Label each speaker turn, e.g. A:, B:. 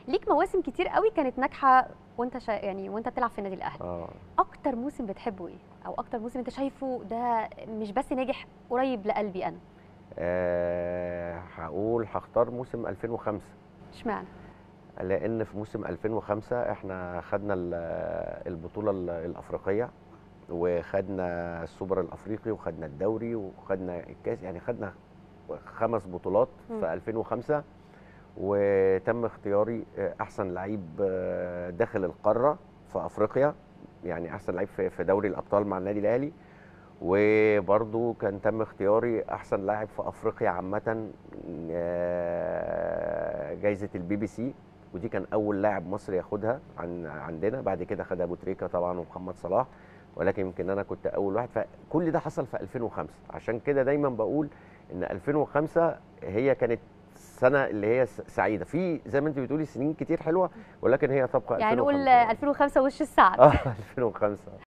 A: ليك مواسم كتير قوي كانت ناجحه وانت شا... يعني وانت بتلعب في النادي الاهلي
B: اه
A: اكتر موسم بتحبه ايه او اكتر موسم انت شايفه ده مش بس ناجح قريب لقلبي انا
B: آه، هقول هختار موسم 2005
A: اشمعنى
B: لان في موسم 2005 احنا خدنا ال- البطوله ال- الافريقيه وخدنا السوبر الافريقي وخدنا الدوري وخدنا الكاس يعني خدنا خمس بطولات
A: مم.
B: في 2005 وتم اختياري احسن لعيب داخل القاره في افريقيا يعني احسن لعيب في في دوري الابطال مع النادي الاهلي وبرضو كان تم اختياري احسن لاعب في افريقيا عامه آه، جايزه البي بي سي ودي كان اول لاعب مصري ياخدها عن عندنا بعد كده خدها ابو تريكه طبعا ومحمد صلاح ولكن يمكن انا كنت اول واحد فكل ده حصل في 2005 عشان كده دايما بقول ان 2005 هي كانت السنه اللي هي س- سعيده في زي ما انت بتقولي سنين كتير حلوه ولكن هي تبقى
A: يعني نقول
B: 2005
A: 2005 وش السعد
B: اه 2005